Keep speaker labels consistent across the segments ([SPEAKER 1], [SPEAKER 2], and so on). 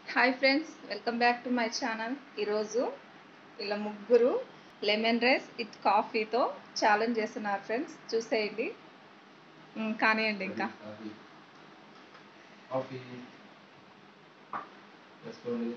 [SPEAKER 1] Hi friends welcome back to my channel ఈరోజు ఇలా ముగ్గురు లెమన్ రైస్ విత్ కాఫీతో ఛాలెంజ్ చేస్తున్నారు ఫ్రెండ్స్ చూసేయండి మ్, కానివ్వండి ఇంకా
[SPEAKER 2] కాఫీ కాఫీ వేసుకోండి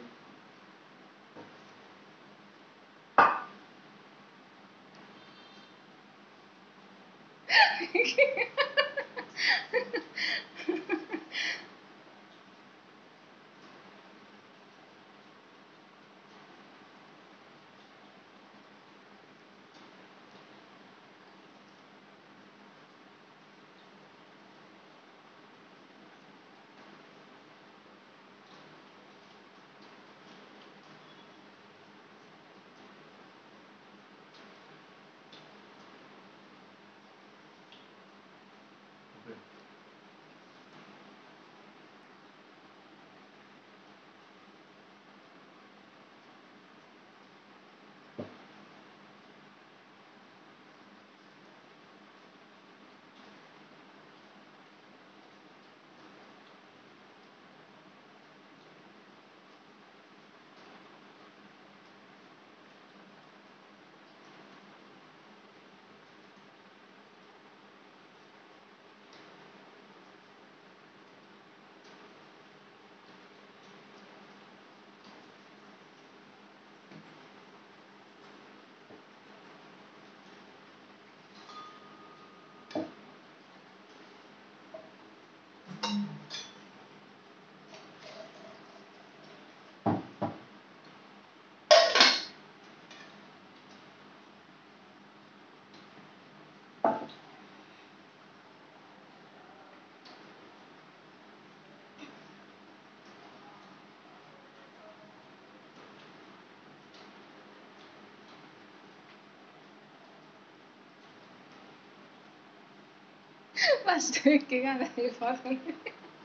[SPEAKER 1] ఫస్ట్ ఎక్కిగా అది అయిపోతుంది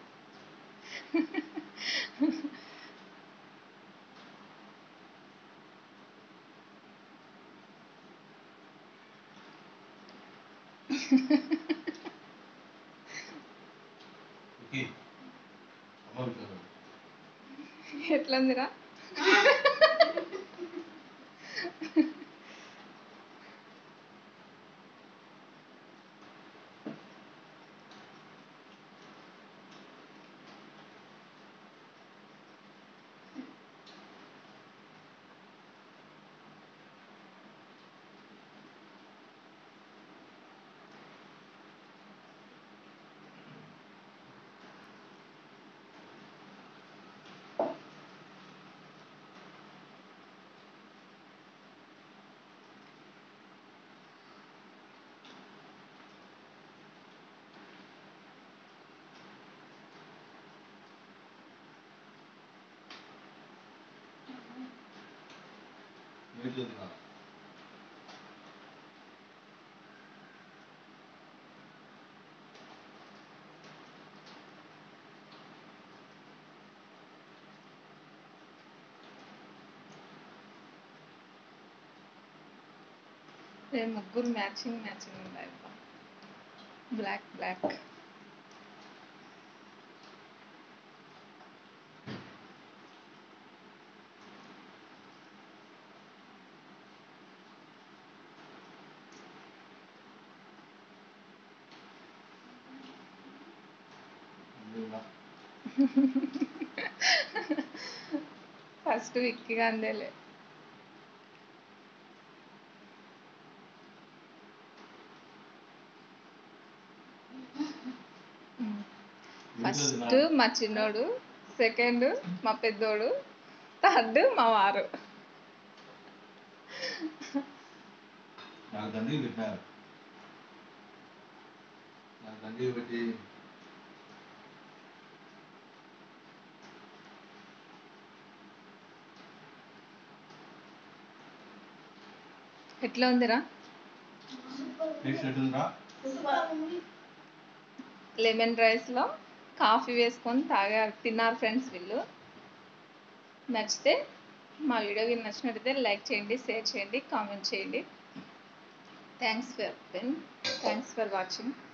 [SPEAKER 2] విక్కీ అమ్మ విక్కీ
[SPEAKER 1] ఎట్లుందిరా
[SPEAKER 2] నీళ్ళు తినాలి
[SPEAKER 1] రేపు ముగ్గురు మ్యాచింగ్ మ్యాచింగ్ ఉన్నాయి బ్లాక్ బ్లాక్
[SPEAKER 2] నీళ్ళ
[SPEAKER 1] ఫస్ట్ విక్కిగా అందేలే ఫస్ట్
[SPEAKER 2] తినాలి.
[SPEAKER 1] మా చిన్నోడు సెకండ్ మా పెద్దోడు థర్డ్ మా వారు
[SPEAKER 2] నాకు దండికి పెట్టినారు నాకు దండికి పెట్టి
[SPEAKER 1] ఎట్లా ఉందిరా
[SPEAKER 2] టేస్ట్ ఎట్లుందా
[SPEAKER 1] లెమన్ రైస్లో కాఫీ వేసుకొని తాగారు తిన్నారు ఫ్రెండ్స్ వీళ్ళు నచ్చితే మా వీడియో మీకు నచ్చినట్టయితే లైక్ చేయండి షేర్ చేయండి కామెంట్ చేయండి thanks for thanks for watching